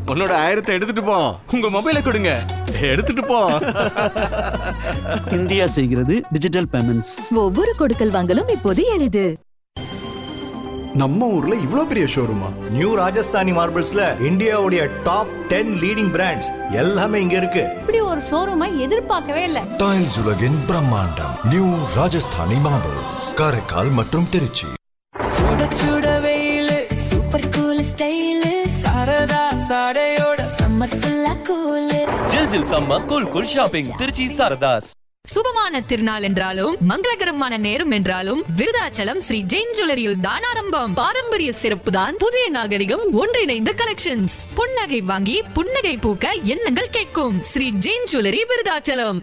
உன்னோட ஆயிரத்தை எடுத்துட்டு போ உங்க மொபைலை கொடுங்க எடுத்துட்டு போ இந்தியா செய்கிறது டிஜிட்டல் பேமெண்ட்ஸ் ஒவ்வொரு கொடுக்கல் வாங்கலும் இப்போது எளிது நம்ம ஊர்ல இவ்ளோ பெரிய ஷோரூமா நியூ ராஜஸ்தானி மார்பிள்ஸ்ல இந்தியாவுடைய டாப் டென் லீடிங் பிராண்ட்ஸ் எல்லாமே இங்க இருக்கு இப்படி ஒரு ஷோரூமை எதிர்பார்க்கவே இல்லை டைல்ஸ் உலகின் பிரம்மாண்டம் நியூ ராஜஸ்தானி மார்பிள்ஸ் காரைக்கால் மற்றும் திருச்சி சுட சுட வெயிலு சூப்பர் கூல் ஸ்டைலு சரதா சாடையோட சம்மர் ஃபுல்லா கூலு ஜில் ஜில் சம்ம cool cool shopping Trichy Saradhas சுபமான திருநாள் என்றாலும் மங்களகரமான நேரம் என்றாலும் விருதாச்சலம் ஸ்ரீ ஜெயின் ஜுவல்லரியில் தான் ஆரம்பம் பாரம்பரிய சிறப்பு தான் புதிய நாகரிகம் ஒன்றிணைந்த கலெக்ஷன்ஸ் புன்னகை வாங்கி புன்னகை பூக்க எண்ணங்கள் கேட்கும் ஸ்ரீ ஜெயின் ஜுவல்லரி விருதாச்சலம்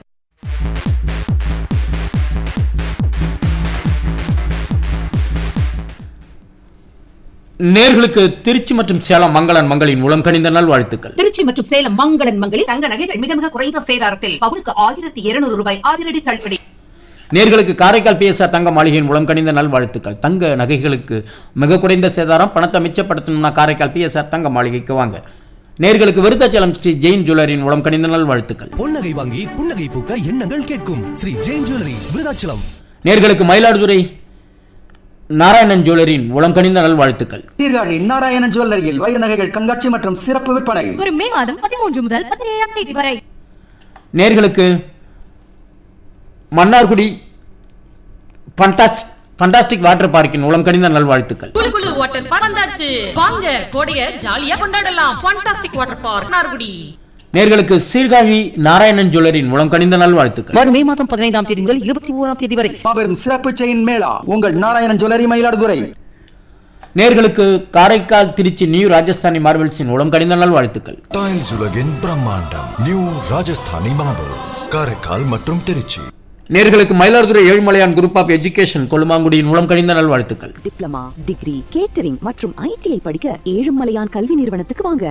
நேர்களுக்கு திருச்சி மற்றும் சேலம் மங்களன் மங்களின் மூலம் கணிந்த நல்வாழ்த்துக்கள் திருச்சி மற்றும் சேலம் மங்களன் மங்களில் தங்க நகைகள் மிக மிக குறைந்த சேதாரத்தில் பவுனுக்கு ஆயிரத்தி இருநூறு ரூபாய் அதிரடி தள்ளுபடி நேர்களுக்கு காரைக்கால் பிஎஸ்ஆர் தங்க மாளிகையின் மூலம் கணிந்த நல்வாழ்த்துக்கள் தங்க நகைகளுக்கு மிக குறைந்த சேதாரம் பணத்தை மிச்சப்படுத்தணும்னா காரைக்கால் பிஎஸ்ஆர் தங்க மாளிகைக்கு வாங்க நேர்களுக்கு விருத்தாச்சலம் ஸ்ரீ ஜெயின் ஜுவல்லரியின் மூலம் கணிந்த நல்வாழ்த்துக்கள் பொன்னகை வாங்கி புன்னகை பூக்க எண்ணங்கள் கேட்கும் ஸ்ரீ ஜெயின் ஜுவல்லரி விருதாச்சலம் நேர்களுக்கு மயிலாடுதுறை நாராயணன் ஜுவல்லரியின் மூலம் கணிந்த நல்வாழ்த்துக்கள் சீர்காழி நாராயணன் ஜுவல்லரியில் வைர நகைகள் கண்காட்சி மற்றும் சிறப்பு விற்பனை ஒரு மே மாதம் பதிமூன்று முதல் பதினேழாம் தேதி வரை நேர்களுக்கு மன்னார்குடி ஃபண்டாஸ்டிக் ஃபண்டாஸ்டிக் வாட்டர் பார்க்கின் மூலம் கணிந்த நல்வாழ்த்துக்கள் குளு குளு வாட்டர் பார்க் வந்தாச்சு வாங்க கோடைய ஜாலியா கொண்டாடலாம் ஃபண்டாஸ்டிக் வாட்டர் பார்க் நார்குடி நேர்களுக்கு சீர்காழி நாராயணன் ஜுவல்லரியின் மூலம் கணிந்த நல்வாழ்த்துக்கள் வரும் மே மாதம் பதினைந்தாம் தேதி முதல் இருபத்தி ஓராம் தேதி வரை மாபெரும் சிறப்பு செயின் மேளா உங்கள் நாராயணன் ஜுவல்லரி மயிலாடுதுறை நேர்களுக்கு காரைக்கால் திருச்சி நியூ ராஜஸ்தானி மார்பிள்ஸின் மூலம் கணிந்த நல்வாழ்த்துக்கள் டைல்ஸ் உலகின் பிரம்மாண்டம் நியூ ராஜஸ்தானி மார்பிள்ஸ் காரைக்கால் மற்றும் திருச்சி நேர்களுக்கு Mayiladuthurai Ezhumalaiyan group of education கொல்லுமாங்குடியின் மூலம் கணிந்த நல்வாழ்த்துக்கள் டிப்ளமா டிகிரி கேட்டரிங் மற்றும் ஐடிஐ படிக்க ஏழுமலையான் கல்வி நிறுவனத்துக்கு வாங்க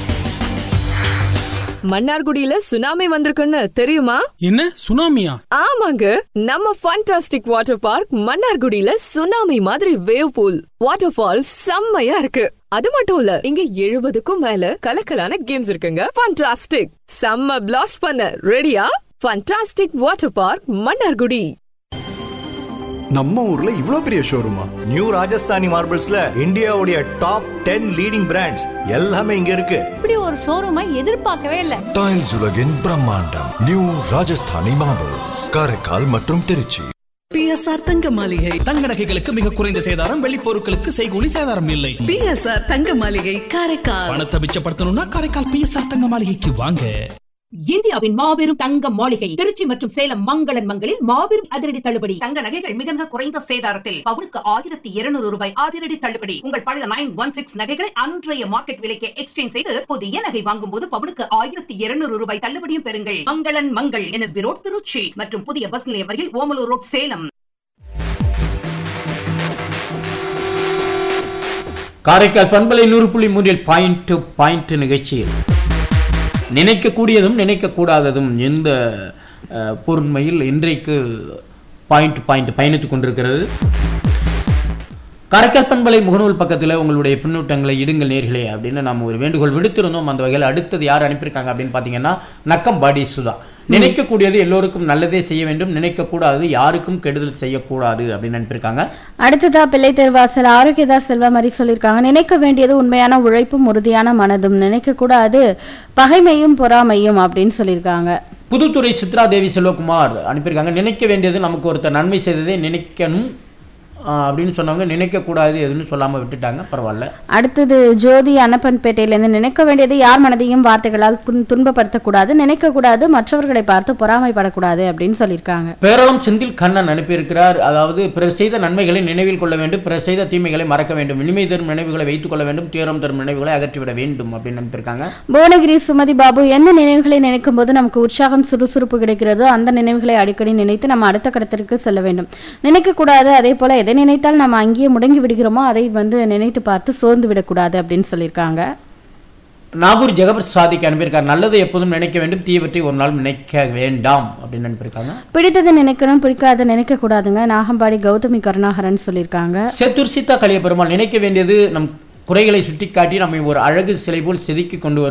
மன்னார்குடியில சுனாமி வந்திருக்குன்னு தெரியுமா என்ன சுனாமியா ஆமாங்க நம்ம ஃபண்டாஸ்டிக் வாட்டர் பார்க் மன்னார்குடியில சுனாமி மாதிரி வேவ் பூல் வாட்டர் ஃபால் செம்மையா இருக்கு அது மட்டும் இல்ல இங்க எழுபதுக்கும் மேல கலக்கலான கேம்ஸ் இருக்குங்க ஃபண்டாஸ்டிக் செம்ம பிளாஸ்ட் பண்ண ரெடியா ஃபண்டாஸ்டிக் வாட்டர் பார்க் மன்னார்குடி நம்ம ஊர்ல இவ்ளோ பெரிய ஷோரூமா நியூ ராஜஸ்தானி மார்பிள்ஸ்ல இந்தியாவுடைய டாப் டென் லீடிங் பிராண்ட்ஸ் எல்லாமே இங்க இருக்கு இப்படி ஒரு ஷோரூமை எதிர்பார்க்கவே இல்லை டைல்ஸ் உலகின் பிரம்மாண்டம் நியூ ராஜஸ்தானி மார்பிள்ஸ் காரைக்கால் மற்றும் திருச்சி பிஎஸ்ஆர் தங்க மாளிகை தங்க நகைகளுக்கு மிக குறைந்த சேதாரம் வெள்ளி பொருட்களுக்கு செய்கூலி சேதாரம் இல்லை பிஎஸ்ஆர் தங்க மாளிகை காரைக்கால் பணத்தை மிச்சப்படுத்தணும்னா காரைக்கால் பிஎஸ்ஆர் தங்க மாளிகைக்கு வாங்க இந்தியாவின் மாபெரும் தங்க மாளிகை திருச்சி மற்றும் சேலம் மங்களன் மங்களில் மாபெரும் அதிரடி தள்ளுபடி தங்க நகைகள் மிக மிக குறைந்த சேதாரத்தில் பவுனுக்கு ஆயிரத்தி இருநூறு ரூபாய் அதிரடி தள்ளுபடி உங்கள் பழைய நைன் ஒன் சிக்ஸ் நகைகளை அன்றைய மார்க்கெட் விலைக்கு எக்ஸ்சேஞ்ச் செய்து புதிய நகை வாங்கும் போது பவுனுக்கு ஆயிரத்தி இருநூறு ரூபாய் தள்ளுபடியும் பெறுங்கள் மங்களன் மங்கள் என்எஸ்பி ரோட் திருச்சி மற்றும் புதிய பஸ் நிலையம் அருகில் ஓமலூர் ரோட் சேலம் காரைக்கால் பண்பலை நூறு புள்ளி மூன்றில் பாயிண்ட் டு பாயிண்ட் நிகழ்ச்சியில் நினைக்கக்கூடியதும் நினைக்கக்கூடாததும் எந்த அஹ், பொருண்மையில் இன்றைக்கு பாயிண்ட் பாயிண்ட் பயணித்துக் கொண்டிருக்கிறது காரைக்கால் பண்பலை முகநூல் பக்கத்தில் உங்களுடைய பின்னூட்டங்களை இடுங்கள் நேர்களே அப்படின்னு நம்ம ஒரு வேண்டுகோள் விடுத்திருந்தோம் அந்த வகையில் அடுத்தது யார் அனுப்பியிருக்காங்க அப்படின்னு பார்த்தீங்கன்னா நக்கம்பாடி சுதா நினைக்கக்கூடியது எல்லோருக்கும் நல்லதே செய்ய வேண்டும் நினைக்கக்கூடாது யாருக்கும் கெடுதல் செய்யக்கூடாது அப்படின்னு அனுப்பியிருக்காங்க அடுத்ததா பிள்ளை தெருவாசல் ஆரோக்கியதா செல்வா மாதிரி சொல்லியிருக்காங்க நினைக்க வேண்டியது உண்மையான உழைப்பும் உறுதியான மனதும் நினைக்க கூடாது பகைமையும் பொறாமையும் அப்படின்னு சொல்லியிருக்காங்க புதுத்துறை சித்ரா தேவி செல்வகுமார் அனுப்பியிருக்காங்க நினைக்க வேண்டியது நமக்கு ஒருத்தர் நன்மை செய்ததை நினைக்கணும் ஆஹ் அப்படின்னு சொன்னவங்க நினைக்கக்கூடாது எதுன்னு சொல்லாமல் விட்டுட்டாங்க பரவாயில்ல அடுத்தது ஜோதி அன்னப்பன்பேட்டையிலேருந்து நினைக்க வேண்டியது யார் மனதையும் வார்த்தைகளால் புண்- துன்பப்படுத்தக்கூடாது நினைக்கக்கூடாது மற்றவர்களை பார்த்து பொறாமைப்படக்கூடாது அப்படின்னு சொல்லியிருக்காங்க பேரளம் செந்தில் கண்ணன் அனுப்பியிருக்கிறார் அதாவது பிறர் செய்த நன்மைகளை நினைவில் கொள்ள வேண்டும் பிறர் செய்த தீமைகளை மறக்க வேண்டும் இனிமை தரும் நினைவுகளை வைத்துக் கொள்ள வேண்டும் துயரம் தரும் நினைவுகளை அகற்றிவிட வேண்டும் அப்படின்னு அனுப்பியிருக்காங்க புவனகிரி சுமதி பாபு எந்த நினைவுகளை நினைக்கும் போது நமக்கு உற்சாகம் சுறுசுறுப்பு கிடைக்கிறதோ அந்த நினைவுகளை அடிக்கடி நினைத்து நம்ம அடுத்த கட்டத்திற்கு செல்ல வேண்டும் நினைக்கக்கூடாது அதே போல எதை நினைத்தால் நம்ம அங்கேயே முடங்கி விடுகிறோமோ அதை வந்து நினைத்து பார்த்து சோர்ந்து விடக்கூடாது அப்படின்னு சொல்லியிருக்காங்க நாகூர் ஜெகபர் சாதிக்கு அனுப்பியிருக்கார் நல்லதை எப்போதும் நினைக்க வேண்டும் தீவற்றை ஒரு நாள் நினைக்க வேண்டாம் அப்படின்னு அனுப்பியிருக்காங்க பிடித்ததை நினைக்கணும் பிடிக்காத நினைக்க கூடாதுங்க நாகம்பாடி கௌதமி கருணாகரன் சொல்லியிருக்காங்க செத்தூர் சீதா கலிய பெருமாள் நினைக்க வேண்டியது நம் குறைகளை சுட்டிக்காட்டி நம்மை ஒரு அழகு சிலை போல் செதுக்கி கொண்டு வரும்